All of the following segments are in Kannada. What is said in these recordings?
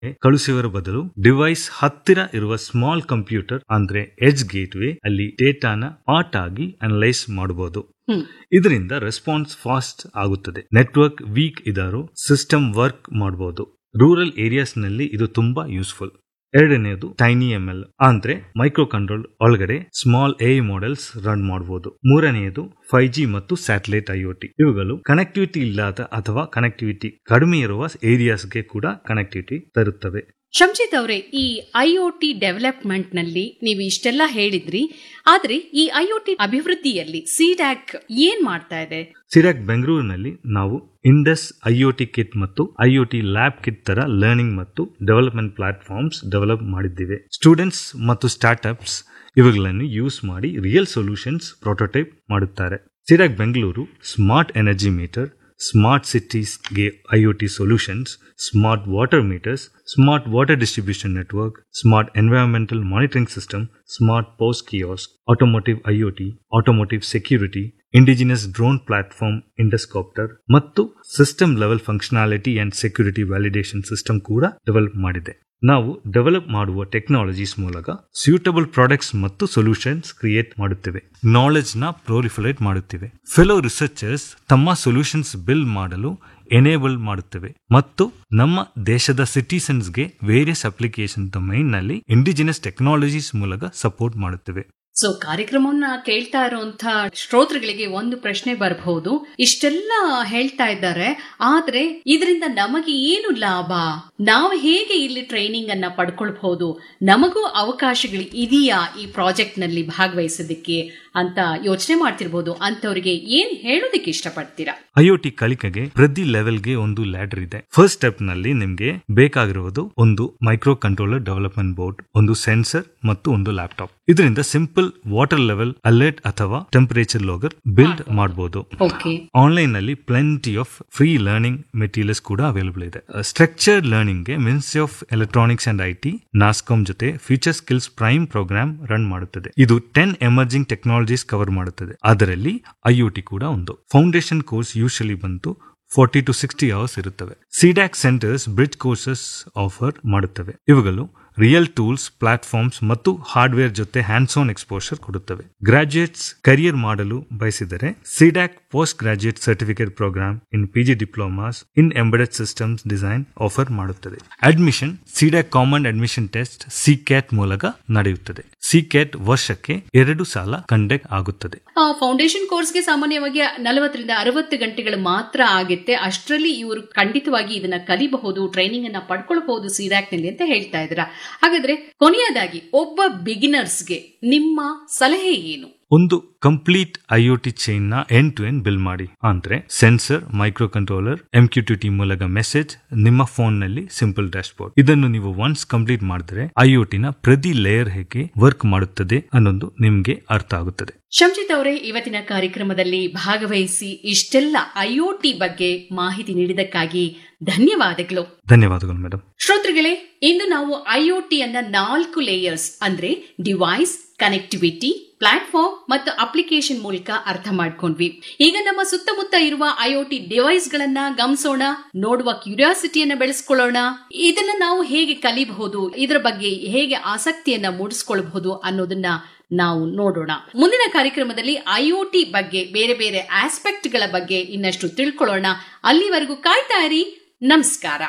ಕಳುಹಿಸುವ ಬದಲು ಡಿವೈಸ್ ಹತ್ತಿರ ಇರುವ ಸ್ಮಾಲ್ ಕಂಪ್ಯೂಟರ್ ಅಂದ್ರೆ ಎಜ್ ಗೇಟ್ವೇ ಅಲ್ಲಿ ಡೇಟಾನ ಪಾರ್ಟ್ ಆಗಿ ಅನಲೈಸ್ ಮಾಡಬಹುದು ಹ್ಮ್. ಇದರಿಂದ ರೆಸ್ಪಾನ್ಸ್ ಫಾಸ್ಟ್ ಆಗುತ್ತದೆ ನೆಟ್ವರ್ಕ್ ವೀಕ್ ಇದ್ದರೂ ಸಿಸ್ಟಮ್ ವರ್ಕ್ ಮಾಡಬಹುದು ರೂರಲ್ ಏರಿಯಾಸ್ ನಲ್ಲಿ ಇದು ತುಂಬಾ ಯೂಸ್ಫುಲ್ ಎರಡನೆಯದು ಟೈನಿ ಎಂ ಎಲ್ ಅಂದ್ರೆ ಮೈಕ್ರೋ ಕಂಟ್ರೋಲ್ ಒಳಗಡೆ ಸ್ಮಾಲ್ ಎ ಮಾಡೆಲ್ಸ್ ರನ್ ಮಾಡಬಹುದು ಮೂರನೆಯದು ಫೈವ್ ಜಿ ಮತ್ತು ಸ್ಯಾಟಲೈಟ್ ಐಒಟಿ ಇವುಗಳು ಕನೆಕ್ಟಿವಿಟಿ ಇಲ್ಲದ ಅಥವಾ ಕನೆಕ್ಟಿವಿಟಿ ಕಡಿಮೆ ಇರುವ ಏರಿಯಾಸ್ಗೆ ಕೂಡ ಕನೆಕ್ಟಿವಿಟಿ ತರುತ್ತವೆ ಶಂಜಿತ್ ಅವರೇ ಈ ಐಒಟಿ ಡೆವಲಪ್ಮೆಂಟ್ ನಲ್ಲಿ ನೀವು ಇಷ್ಟೆಲ್ಲ ಹೇಳಿದ್ರಿ ಆದ್ರೆ ಈ ಐಒಟಿ ಅಭಿವೃದ್ಧಿಯಲ್ಲಿ ಸಿಡ್ಯಾಕ್ ಏನ್ ಮಾಡ್ತಾ ಇದೆ ಸಿರಾಕ್ ಬೆಂಗಳೂರಿನಲ್ಲಿ ನಾವು ಇಂಡಸ್ ಐಒಟಿ ಕಿಟ್ ಮತ್ತು ಐಒಟಿ ಲ್ಯಾಬ್ ಕಿಟ್ ತರ ಲರ್ನಿಂಗ್ ಮತ್ತು ಡೆವಲಪ್ಮೆಂಟ್ ಪ್ಲಾಟ್ಫಾರ್ಮ್ಸ್ ಡೆವಲಪ್ ಮಾಡಿದ್ದೇವೆ ಸ್ಟೂಡೆಂಟ್ಸ್ ಮತ್ತು ಸ್ಟಾರ್ಟ್ಅಪ್ಸ್ ಇವುಗಳನ್ನು ಯೂಸ್ ಮಾಡಿ ರಿಯಲ್ ಸೊಲ್ಯೂಷನ್ಸ್ ಪ್ರೊಟೋಟೈಪ್ ಮಾಡುತ್ತಾರೆ ಸಿರಾಕ್ Bengaluru smart energy meter smart ಸಿಟೀಸ್ಗೆ IoT solutions smart water meters smart water distribution network smart environmental monitoring system smart post kiosk automotive IoT automotive security indigenous drone platform Induscopter ಮತ್ತು system level functionality and security validation system ಕೂಡ ಡೆವಲಪ್ ಮಾಡಿದೆ ನಾವು ಡೆವಲಪ್ ಮಾಡುವ ಟೆಕ್ನಾಲಜೀಸ್ ಮೂಲಕ ಸ್ಯೂಟಬಲ್ ಪ್ರಾಡಕ್ಟ್ಸ್ ಮತ್ತು ಸೊಲ್ಯೂಷನ್ಸ್ ಕ್ರಿಯೇಟ್ ಮಾಡುತ್ತೇವೆ ನಾಲೆಜ್ ನ ಪ್ರೋಲಿಫರೇಟ್ ಮಾಡುತ್ತೇವೆ ಫೆಲೋ ರಿಸರ್ಚರ್ಸ್ ತಮ್ಮ ಸೊಲ್ಯೂಷನ್ಸ್ ಬಿಲ್ಡ್ ಮಾಡಲು ಎನೇಬಲ್ ಮಾಡುತ್ತೇವೆ ಮತ್ತು ನಮ್ಮ ದೇಶದ ಸಿಟಿಸನ್ಸ್ಗೆ ವೇರಿಯಸ್ ಅಪ್ಲಿಕೇಶನ್ ಡೊಮೈನ್ ನಲ್ಲಿ ಇಂಡಿಜಿನಸ್ ಟೆಕ್ನಾಲಜೀಸ್ ಮೂಲಕ ಸಪೋರ್ಟ್ ಮಾಡುತ್ತೇವೆ ಸೊ ಕಾರ್ಯಕ್ರಮವನ್ನ ಕೇಳ್ತಾ ಇರುವಂತ ಶ್ರೋತೃಗಳಿಗೆ ಒಂದು ಪ್ರಶ್ನೆ ಬರಬಹುದು ಇಷ್ಟೆಲ್ಲ ಹೇಳ್ತಾ ಇದ್ದಾರೆ ಆದ್ರೆ ಇದರಿಂದ ನಮಗೆ ಏನು ಲಾಭ ನಾವು ಹೇಗೆ ಇಲ್ಲಿ ಟ್ರೈನಿಂಗ್ ಅನ್ನ ಪಡ್ಕೊಳ್ಬಹುದು ನಮಗೂ ಅವಕಾಶಗಳು ಇದೆಯಾ ಈ ಪ್ರಾಜೆಕ್ಟ್ ನಲ್ಲಿ ಭಾಗವಹಿಸೋದಕ್ಕೆ ಅಂತ ಯೋಚನೆ ಮಾಡ್ತಿರ್ಬೋದು ಅಂತವರಿಗೆ ಏನ್ ಹೇಳೋದಕ್ಕೆ ಇಷ್ಟಪಡ್ತೀರಾ ಐಒಟಿ ಕಲಿಕೆಗೆ ಪ್ರತಿ ಲೆವೆಲ್ಗೆ ಒಂದು ಲ್ಯಾಡರ್ ಇದೆ ಫಸ್ಟ್ ಸ್ಟೆಪ್ ನಲ್ಲಿ ನಿಮ್ಗೆ ಬೇಕಾಗಿರುವುದು ಒಂದು ಮೈಕ್ರೋ ಕಂಟ್ರೋಲರ್ ಡೆವಲಪ್ಮೆಂಟ್ ಬೋರ್ಡ್ ಒಂದು ಸೆನ್ಸರ್ ಮತ್ತು ಒಂದು ಲ್ಯಾಪ್ಟಾಪ್ ಇದರಿಂದ ಸಿಂಪಲ್ ವಾಟರ್ ಲೆವೆಲ್ ಅಲರ್ಟ್ ಅಥವಾ ಟೆಂಪರೇಚರ್ ಲೋಗರ್ ಬಿಲ್ಡ್ ಮಾಡಬಹುದು ಓಕೆ ಆನ್ಲೈನ್ ನಲ್ಲಿ plenty of free learning materials ಕೂಡ ಅವೈಲಬಲ್ ಇದೆ ಸ್ಟ್ರಕ್ಚರ್ಡ್ ಲರ್ನಿಂಗ್ ಗೆ ministry of electronics and IT NASSCOM ಜೊತೆ future skills prime programme run ಮಾಡುತ್ತದೆ ಇದು ಟೆನ್ ಎಮರ್ಜಿಂಗ್ ಟೆಕ್ನಾಲಜೀಸ್ ಕವರ್ ಮಾಡುತ್ತದೆ ಅದರಲ್ಲಿ ಐಒಟಿ ಕೂಡ ಒಂದು ಫೌಂಡೇಶನ್ ಕೋರ್ಸ್ ಯೂಶಲಿ ಬಂತು ಫೋರ್ಟಿ ಟು ಸಿಕ್ಸ್ಟಿ ಅವರ್ಸ್ ಇರುತ್ತವೆ C-DAC centres bridge courses offer ಮಾಡುತ್ತವೆ ಇವುಗಳು ರಿಯಲ್ ಟೂಲ್ಸ್ ಪ್ಲಾಟ್ಫಾರ್ಮ್ಸ್ ಮತ್ತು ಹಾರ್ಡ್ವೇರ್ ಜೊತೆ ಹ್ಯಾಂಡ್ಸ್ ಆನ್ ಎಕ್ಸ್ಪೋಷರ್ ಕೊಡುತ್ತವೆ ಗ್ರಾಜುಯೇಟ್ಸ್ ಕರಿಯರ್ ಮಾಡಲು ಬಯಸಿದರೆ C-DAC post graduate certificate programme in PG diplomas in embedded systems design offer ಮಾಡುತ್ತದೆ admission C-DAC common admission test C CAT ಮೂಲಕ ನಡೆಯುತ್ತದೆ ಸಿ ಕ್ಯಾಟ್ ವರ್ಷಕ್ಕೆ ಎರಡು ಸಾಲ ಕಂಡಕ್ಟ್ ಆಗುತ್ತದೆ ಫೌಂಡೇಶನ್ ಕೋರ್ಸ್ಗೆ ಸಾಮಾನ್ಯವಾಗಿ ನಲವತ್ತರಿಂದ ಅರವತ್ತು ಗಂಟೆಗಳು ಮಾತ್ರ ಆಗುತ್ತೆ ಅಷ್ಟರಲ್ಲಿ ಇವರು ಖಂಡಿತವಾಗಿ ಇದನ್ನ ಕಲಿಬಹುದು ಟ್ರೈನಿಂಗ್ ಅನ್ನ ಪಡ್ಕೊಳ್ಬಹುದು ಸಿಡ್ಯಾಕ್ ನಲ್ಲಿ ಅಂತ ಹೇಳ್ತಾ ಇದ್ದೀರಾ ಹಾಗಾದ್ರೆ ಕೊನೆಯದಾಗಿ ಒಬ್ಬ ಬಿಗಿನರ್ಸ್ಗೆ ನಿಮ್ಮ ಸಲಹೆ ಏನು ಒಂದು ಕಂಪ್ಲೀಟ್ ಐಒಟಿ ಚೈನ್ ನ ಎಂಡ್ ಟು ಎಂಡ್ ಬಿಲ್ ಮಾಡಿ ಅಂದ್ರೆ ಸೆನ್ಸರ್ ಮೈಕ್ರೋ ಕಂಟ್ರೋಲರ್ ಎಂಕ್ಯೂಟಿಟಿ ಮೂಲಕ ಮೆಸೇಜ್ ನಿಮ್ಮ ಫೋನ್ ನಲ್ಲಿ ಸಿಂಪಲ್ ಡ್ಯಾಶ್ಬೋರ್ಡ್ ಇದನ್ನು ನೀವು ಒನ್ಸ್ ಕಂಪ್ಲೀಟ್ ಮಾಡಿದ್ರೆ ಐಒಟಿ ನ ಪ್ರತಿ ಲೇಯರ್ ಹೇಗೆ ವರ್ಕ್ ಮಾಡುತ್ತದೆ ಅನ್ನೊಂದು ನಿಮ್ಗೆ ಅರ್ಥ ಆಗುತ್ತದೆ ಶಂಜಿತ್ ಅವರೇ ಇವತ್ತಿನ ಕಾರ್ಯಕ್ರಮದಲ್ಲಿ ಭಾಗವಹಿಸಿ ಇಷ್ಟೆಲ್ಲ ಐಒಟಿ ಬಗ್ಗೆ ಮಾಹಿತಿ ನೀಡಿದಕ್ಕಾಗಿ ಧನ್ಯವಾದಗಳು ಧನ್ಯವಾದಗಳು ಮೇಡಮ್ ಶ್ರೋತೃಗಳೇ ಇಂದು ನಾವು ಐಒಟಿ ಅನ್ನ ನಾಲ್ಕು ಲೇಯರ್ಸ್ ಅಂದ್ರೆ ಡಿವೈಸ್ ಕನೆಕ್ಟಿವಿಟಿ ಪ್ಲಾಟ್ಫಾರ್ಮ್ ಮತ್ತು ಅಪ್ಲಿಕೇಶನ್ ಮೂಲಕ ಅರ್ಥ ಮಾಡ್ಕೊಂಡ್ವಿ ಈಗ ನಮ್ಮ ಸುತ್ತಮುತ್ತ ಇರುವ ಐಒಟಿ ಡಿವೈಸ್ ಗಳನ್ನ ಗಮನಿಸೋಣ ನೋಡುವ ಕ್ಯೂರಿಯಾಸಿಟಿಯನ್ನ ಬೆಳೆಸ್ಕೊಳ್ಳೋಣ ಇದನ್ನ ನಾವು ಹೇಗೆ ಕಲಿಬಹುದು ಇದರ ಬಗ್ಗೆ ಹೇಗೆ ಆಸಕ್ತಿಯನ್ನ ಮೂಡಿಸ್ಕೊಳ್ಬಹುದು ಅನ್ನೋದನ್ನ ನಾವು ನೋಡೋಣ ಮುಂದಿನ ಕಾರ್ಯಕ್ರಮದಲ್ಲಿ ಐಒಟಿ ಬಗ್ಗೆ ಬೇರೆ ಬೇರೆ ಆಸ್ಪೆಕ್ಟ್ ಗಳ ಬಗ್ಗೆ ಇನ್ನಷ್ಟು ತಿಳ್ಕೊಳ್ಳೋಣ ಅಲ್ಲಿವರೆಗೂ ಕಾಯ್ತಾ ಇರಿ ನಮಸ್ಕಾರ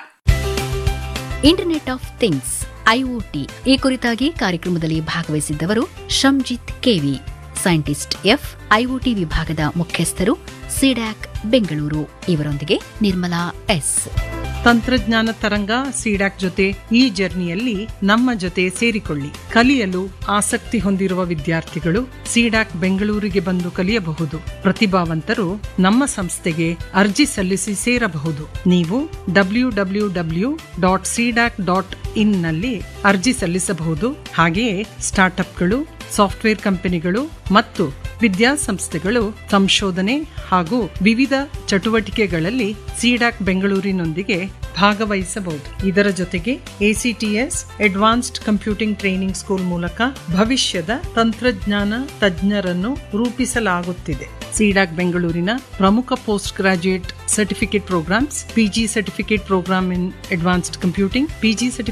ಇಂಟರ್ನೆಟ್ ಆಫ್ ಥಿಂಗ್ಸ್ ಐಒಟಿ ಈ ಕುರಿತಾಗಿ ಕಾರ್ಯಕ್ರಮದಲ್ಲಿ ಭಾಗವಹಿಸಿದ್ದವರು Shanjith KV scientist F IoT ವಿಭಾಗದ ಮುಖ್ಯಸ್ಥರು ಸಿಡ್ಯಾಕ್ ಬೆಂಗಳೂರು ಇವರೊಂದಿಗೆ ನಿರ್ಮಲಾ ಎಸ್ ತಂತ್ರಜ್ಞಾನ ತರಂಗ ಸಿಡಾಕ್ ಜೊತೆ ಈ ಜರ್ನಿಯಲ್ಲಿ ನಮ್ಮ ಜೊತೆ ಸೇರಿಕೊಳ್ಳಿ ಕಲಿಯಲು ಆಸಕ್ತಿ ಹೊಂದಿರುವ ವಿದ್ಯಾರ್ಥಿಗಳು ಸಿಡಾಕ್ ಬೆಂಗಳೂರಿಗೆ ಬಂದು ಕಲಿಯಬಹುದು ಪ್ರತಿಭಾವಂತರು ನಮ್ಮ ಸಂಸ್ಥೆಗೆ ಅರ್ಜಿ ಸಲ್ಲಿಸಿ ಸೇರಬಹುದು ನೀವು W W W dot C-DAC dot in ನಲ್ಲಿ ಅರ್ಜಿ ಸಲ್ಲಿಸಬಹುದು ಹಾಗೆಯೇ ಸ್ಟಾರ್ಟ್ಅಪ್ಗಳು ಸಾಫ್ಟ್ವೇರ್ ಕಂಪನಿಗಳು ಮತ್ತು ವಿದ್ಯಾಸಂಸ್ಥೆಗಳು ಸಂಶೋಧನೆ ಹಾಗೂ ವಿವಿಧ ಚಟುವಟಿಕೆಗಳಲ್ಲಿ ಸಿಡಾಕ್ ಬೆಂಗಳೂರಿನೊಂದಿಗೆ ಭಾಗವಹಿಸಬಹುದು ಇದರ ಜೊತೆಗೆ ACTS advanced computing training school ಮೂಲಕ ಭವಿಷ್ಯದ ತಂತ್ರಜ್ಞಾನ ತಜ್ಞರನ್ನು ರೂಪಿಸಲಾಗುತ್ತಿದೆ ಸಿಡಾಕ್ ಬೆಂಗಳೂರಿನ ಪ್ರಮುಖ post graduate certificate programmes PG certificate programme in advanced computing PG